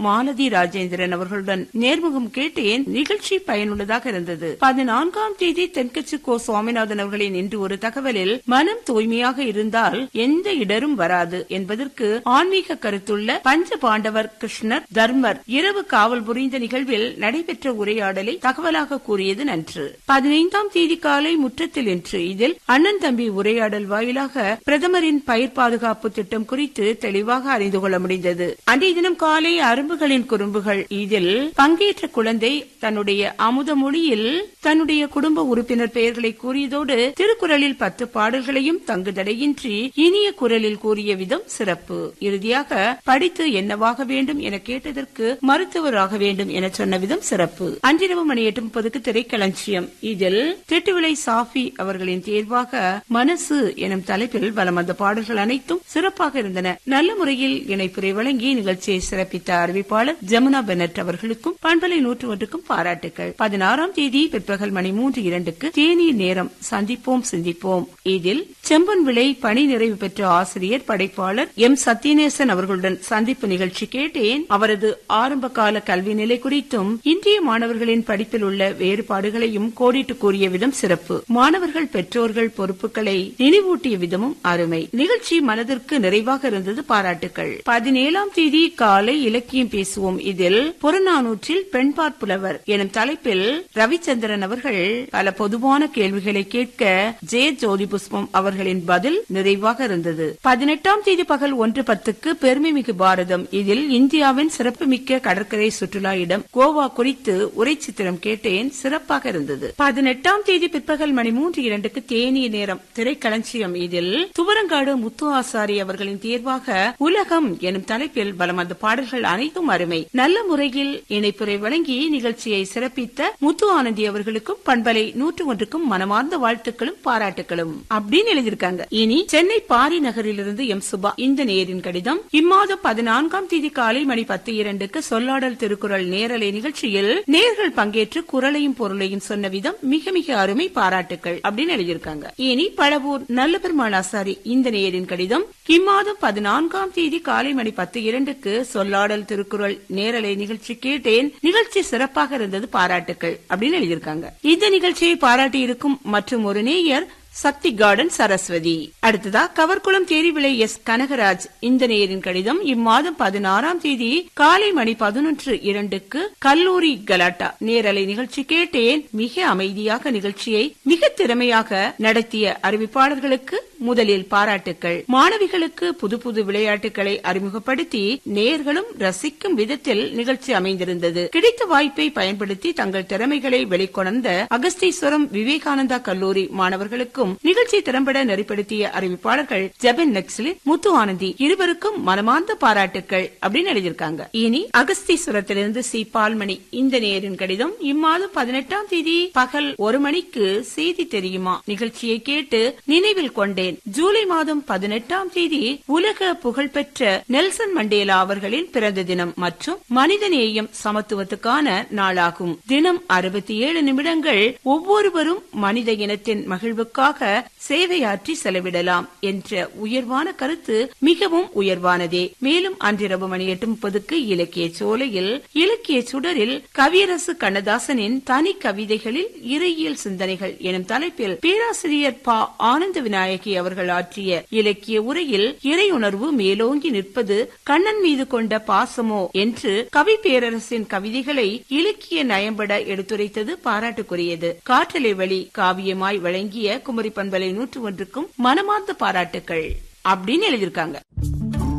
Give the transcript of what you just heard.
மாலதி ராஜேந்திரன் அவர்களுடன் நேர்முகம் கேட்டேன் நிகழ்ச்சி பயனுள்ளதாக இருந்தது பதினான்காம் தேதி தென்கட்சி கோ சுவாமிநாதன் அவர்களின் இன்று ஒரு தகவலில் மனம் தூய்மையாக இருந்தால் எந்த இடரும் வராது என்பதற்கு ஆன்மீக கருத்துள்ள பஞ்ச பாண்டவர் கிருஷ்ணர் தர்மர் இரவு காவல் புரிந்த நிகழ்வில் நடைபெற்ற உரையாடலை தகவலாக கூறியது நன்று பதினைந்தாம் தேதி காலை முற்றத்தில் இன்று இதில் அண்ணன் தம்பி உரையாடல் வாயிலாக பிரதமரின் பயிர் பாதுகாப்பு திட்டம் குறித்து தெளிவாக அறிந்து கொள்ள முடிந்தது அன்றைய தினம் காலை அரும்புகளின் குறும்புகள் இதில் பங்கேற்ற குழந்தை தன்னுடைய அமுத மொழியில் தன்னுடைய குடும்ப உறுப்பினர் பெயர்களை கூறியதோடு திருக்குறளில் பத்து பாடல்களையும் தங்குதடையின்றி இனிய குரலில் கூறிய விதம் சிறப்பு இறுதியாக படித்து என்னவாக வேண்டும் என கேட்டதற்கு மருத்துவராக வேண்டும் என சொன்ன விதம் சிறப்பு அன்றிரவு மணி எட்டு முப்பதுக்கு திரைக்களஞ்சியம் இதில் திட்டுவிளை சாஃபி அவர்களின் தேர்வாக மனசு எனும் தலைப்பில் வலம் வந்த பாடல்கள் அனைத்தும் சிறப்பாக இருந்தன நல்ல முறையில் இணைப்புரை வழங்கி நிகழ்ச்சியை சிறப்பித்த அறிவிப்பாளர் ஜமுனா பெனட் அவர்களுக்கும் பண்பலை நூற்று ஒன்றுக்கும் பாராட்டுகள் பதினாறாம் தேதி பிற்பகல் மணி மூன்று இரண்டுக்கு தேநீர் நேரம் சந்திப்போம் சிந்திப்போம் இதில் செம்பன் விளை பணி நிறைவு பெற்ற ஆசிரியர் படைப்பாளர் எம் சத்யநேசன் அவர்களுடன் சந்திப்பு நிகழ்ச்சி கேட்டேன் அவரது ஆரம்ப கால கல்வி நிலை குறித்தும் இன்றைய மாணவர்களின் படிப்பில் உள்ள வேறுபாடுகளையும் கோடிட்டு கூறிய விதம் சிறப்பு மாணவர்கள் பெற்றோர்கள் பொறுப்புகளை நினைவூட்டிய விதமும் அருமை நிகழ்ச்சி மனதிற்கு நிறைவாக இருந்தது பாராட்டுகள் பதினேழாம் தேதி காலை இலக்கியம் பேசுவோம் இதில் புறநானூற்றில் பெண்பாற் புலவர் எனும் தலைப்பில் ரவிச்சந்திரன் அவர்கள் பல பொதுவான கேள்விகளை கேட்க ஜெய ஜோதி புஷ்பம் அவர்களின் பதில் நிறைவாக இருந்தது பதினெட்டாம் தேதி பகல் ஒன்று பத்துக்கு பெருமைமிகு பாரதம் இதில் இந்தியாவின் சிறப்புமிக்க கடற்கரை சுற்றுலா இடம் கோவா குறித்து உரை சித்திரம் கேட்டேன் சிறப்பாக இருந்தது பதினெட்டாம் தேதி பிற்பகல் மணி மூன்று இரண்டுக்கு தேநீர் நேரம் திரைக்களஞ்சியம் இதில் துவரங்காடு முத்து ஆசாரி அவர்களின் தேர்வாக உலகம் எனும் தலைப்பில் பலம் அந்த பாடல்கள் அனைத்தும் அருமை நல்ல முறையில் இணைப்புரை வழங்கி நிகழ்ச்சியை சிறப்பித்த முத்து ஆனந்தி அவர்களுக்கும் பண்பலை நூற்று ஒன்றுக்கும் மனமார்ந்த வாழ்த்துக்களும் பாராட்டுகளும் அப்படின்னு எழுதியிருக்காங்க இனி சென்னை பாரி நகரிலிருந்து எம் சுபா இந்த நேரின் கடிதம் இம்மாதம் பதினான்காம் தேதி காலை மணி பத்து இரண்டுக்கு சொல்லாடல் திருக்குறள் நேரலை நிகழ்ச்சியில் நேர்கள் பங்கேற்று குரலையும் பொருளையும் சொன்ன விதம் மிக மிக அருமை பாராட்டுகள் அப்படின்னு எழுதியிருக்காங்க இனி பழவூர் நல்ல பெருமாள் ஆசாரி இந்த நேரின் கடிதம் இம்மாதம் பதினான்காம் தேதி காலை மணி பத்து இரண்டுக்கு சொல்லாடல் திருக்குறள் நேரலை நிகழ்ச்சி கேட்டேன் நிகழ்ச்சி சிறப்பாக இருந்தது பாராட்டுகள் அப்படின்னு எழுதியிருக்காங்க இந்த நிகழ்ச்சியை பாராட்டி இருக்கும் மற்றும் ஒரு நேயர் சக்தி கார்டன் சரஸ்வதி அடுத்ததா கவர்குளம் தேரிவிளை எஸ் கனகராஜ் இந்த நேரின் கடிதம் இம்மாதம் பதினாறாம் தேதி காலை மணி பதினொன்று இரண்டுக்கு கல்லூரி கலாட்டா நேரலை நிகழ்ச்சி கேட்டேன் மிக அமைதியாக நிகழ்ச்சியை மிக திறமையாக நடத்திய அறிவிப்பாளர்களுக்கு முதலில் பாராட்டுக்கள் மாணவிகளுக்கு புது புது விளையாட்டுகளை அறிமுகப்படுத்தி நேர்களும் ரசிக்கும் விதத்தில் நிகழ்ச்சி அமைந்திருந்தது கிடைத்த வாய்ப்பை பயன்படுத்தி தங்கள் திறமைகளை வெளிக்கொணர்ந்த அகஸ்தீஸ்வரம் விவேகானந்தா கல்லூரி மாணவர்களுக்கும் நிகழ்ச்சி திறம்பட நெறிப்படுத்திய அறிவிப்பாளர்கள் ஜெபன் நெக்ஸ்லி முத்து ஆனந்தி இருவருக்கும் மனமார்ந்த பாராட்டுக்கள் அப்படின்னு எழுதியிருக்காங்க இனி அகஸ்தீஸ்வரத்திலிருந்து சி பால்மணி இந்த நேரின் கடிதம் இம்மாதம் பதினெட்டாம் தேதி பகல் ஒரு மணிக்கு செய்தி தெரியுமா நிகழ்ச்சியை கேட்டு நினைவில் கொண்டேன் ஜூலை மாதம் பதினெட்டாம் தேதி உலக புகழ்பெற்ற நெல்சன் மண்டேலா அவர்களின் பிறந்த தினம் மற்றும் மனிதநேயம் சமத்துவத்துக்கான நாளாகும் தினம் அறுபத்தி ஏழு நிமிடங்கள் ஒவ்வொருவரும் மனித இனத்தின் மகிழ்வுக்காக சேவையாற்றி செலவிடலாம் என்ற உயர்வான கருத்து மிகவும் உயர்வானதே மேலும் அன்றிரவு மணி எட்டு முப்பதுக்கு இலக்கிய சோலையில் இலக்கிய சுடரில் கவியரசு கண்ணதாசனின் தனி கவிதைகளில் இறையியல் சிந்தனைகள் எனும் தலைப்பில் பேராசிரியர் ப ஆனந்த விநாயகி அவர்கள் ஆற்றிய இலக்கிய உரையில் இறையுணர்வு மேலோங்கி நிற்பது கண்ணன் மீது கொண்ட பாசமோ என்று கவி பேரரசின் கவிதைகளை இலக்கிய நயம்பட எடுத்துரைத்தது பாராட்டுக்குரியது காற்றலை வழி காவியமாய் வழங்கிய குமரி பண்பலை நூற்று ஒன்றுக்கும் மனமார்ந்த பாராட்டுகள் அப்படின்னு எழுதியிருக்காங்க